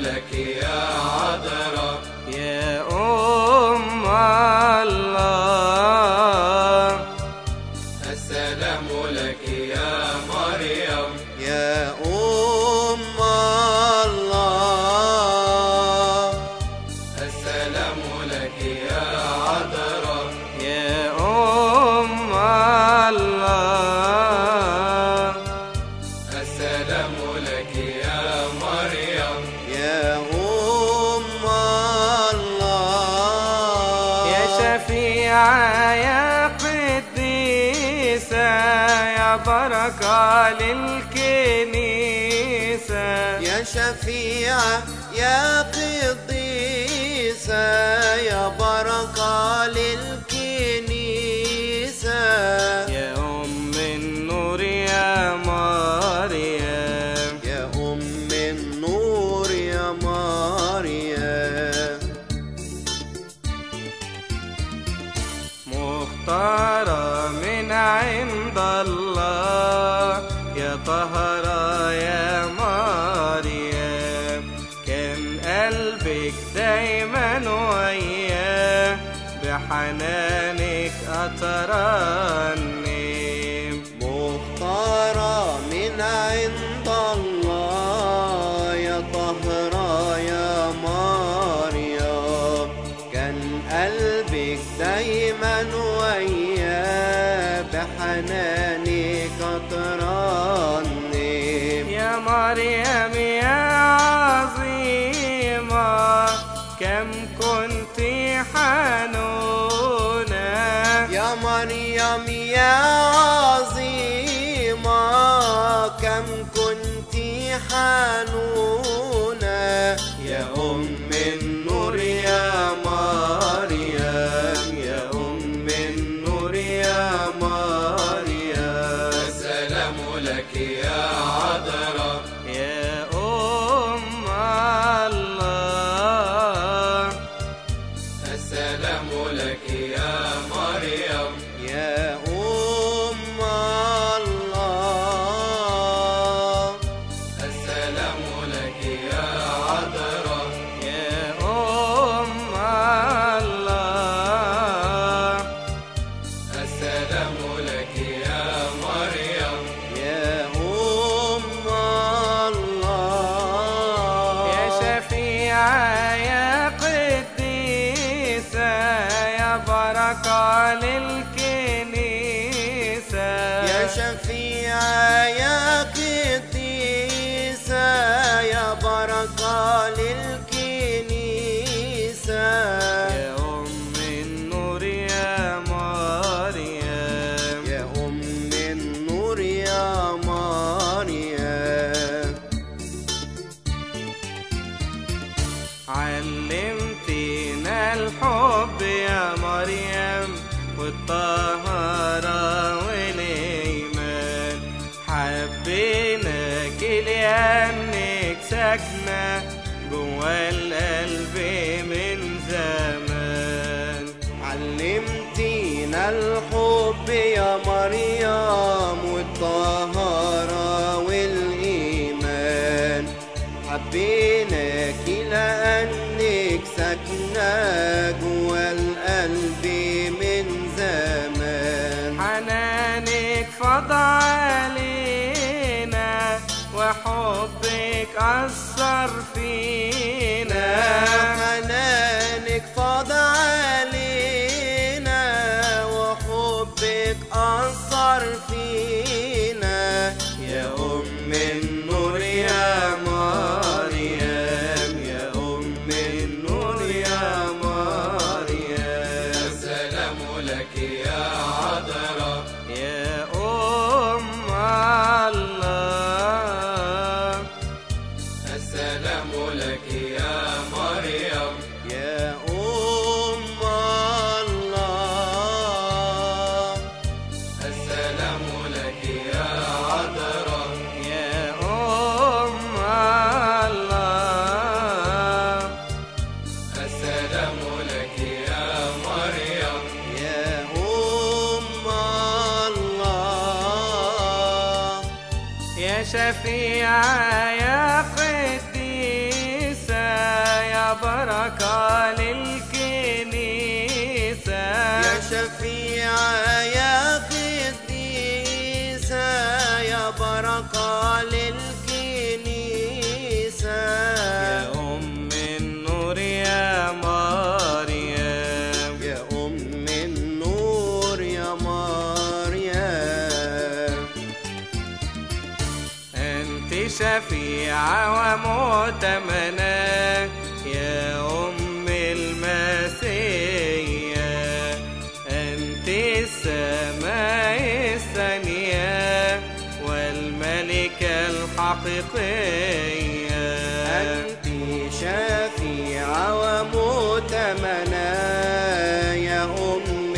لك يا عذراء يا أم الله السلام لك يا مريم يا أم الله السلام لك يا عذراء يا أم الله السلام لك يا مريم يا أم الله يا شفيعة يا قديسة يا بركة للكنيسة يا شفيعة يا قديسة يا بركة للكنيسة يا أم النور يا مريم يا أم النور يا مريم مختارة من عند الله يا طهرة يا مريم كان قلبك دايما وياه بحنانك أترنم مختارة من عند الله يا طهرة يا مريم كان قلبك دايما وياه بحنانك ترنم يا مريم يا عظيمة كم كنت حنونة يا مريم يا عظيمة كم كنت حنونة يا أم النور يا مريم يا أم النور يا مريم السلام لك يا عذراء يا أم الله السلام لك يا مريم يا أم الله السلام لك يا عذراء يا أم الله السلام لك يا مريم يا أم الله يا شفيعة يا قديسة يا بركة للكنيسة يا شفيعة يا قديسة يا بركة للكنيسة يا أم النور يا مريم يا أم النور يا مريم علمتينا الحب يا مريم والطهارة والإيمان حبيناك لأنك ساكنة جوا القلب من زمان علمتينا الحب يا مريم والطهارة والإيمان حبيناك لأنك ساكنة جوا القلب من زمان حنانك فض علينا وحبك أثر فينا حنانك فاض علينا وحبك أثر فينا يا أم النور يا مريم يا أم النور يا مريم السلام لك يا عذراء يا أم الله السلام لك يا مريم يا أم الله السلام لك يا عذراء يا أم الله السلام لك يا مريم يا أم الله يا شفيعة يا قديسة يا بركة للكنيسة يا شفيعة يا قديسة يا بركة للكنيسة يا أم النور يا مريم يا أم النور يا مريم أنت شفيعة ومؤتمنة يا أم المسيح أنت السماء الثانية والملكة الحقيقية أنت شفيعة ومؤتمنة يا أم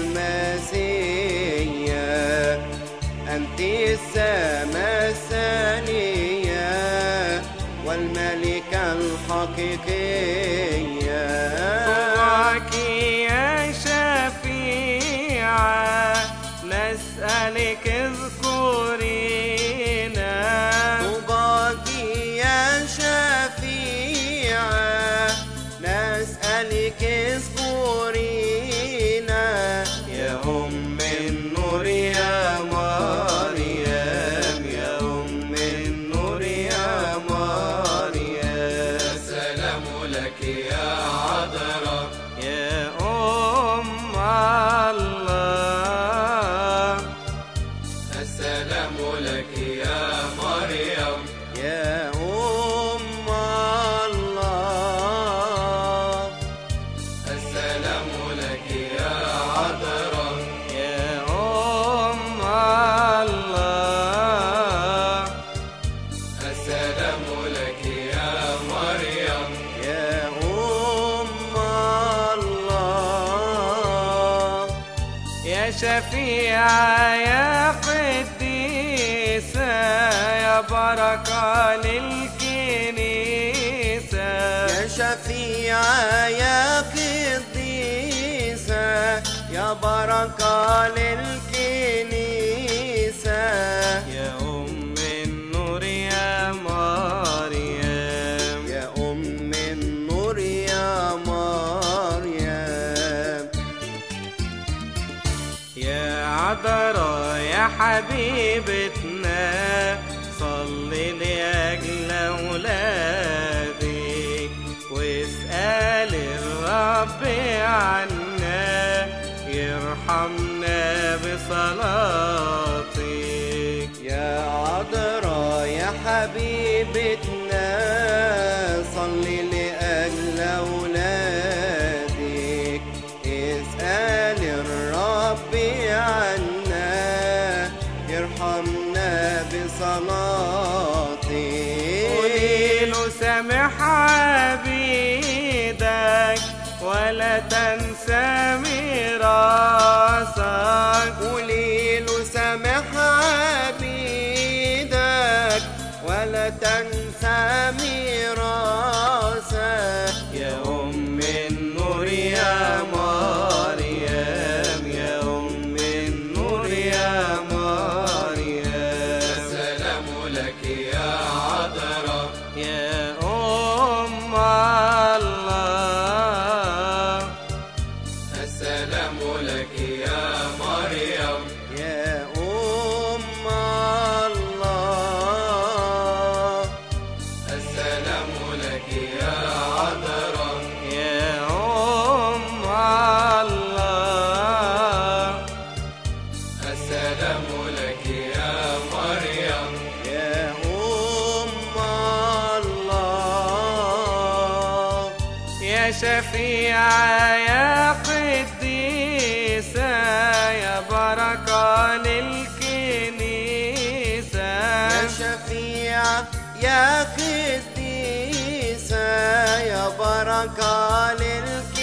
المسيح أنت السماء الثانية والملكة الحقيقية طوعك يا شفيعة نسألك اذكرينا طوباك يا شفيعة نسألك اذكرينا يا أم النور يا مريم يا أم النور يا مريم السلام لك يا عذراء يا أم الله السلام لك يا مريم يا أم الله السلام لك يا عذراء يا أم الله السلام لك يا مريم يا أم الله يا شفيعة يا قديسة يا بركة للكنيسة يا شفيعة يا قديسة يا بركة للكنيسة يا أم النور يا مريم يا أم النور يا مريم يا عذراء يا حبيبتنا صلي لأجل أولادك واسأل الرب عنا يرحمنا بصلاتك يا عذراء يا حبيبتنا صلي لأجل أولادك اسأل الرب عنا يرحمنا بصلاتك قولي له سامح عبيدك ولا تنسى ميراثك قولي له سامح عبيدك ولا تنسى ميراثك يا أم النور يا مريم يا أم النور يا مريم السلام لك يا عذراء يا أم الله السلام لك يا مريم يا أم الله السلام لك يا عذراء يا أم الله السلام لك يا مريم يا أم الله يا شفيعة يا قديسة يا بركة للكنيسة يا شفيعة يا قديسة يا بركة للكنيسة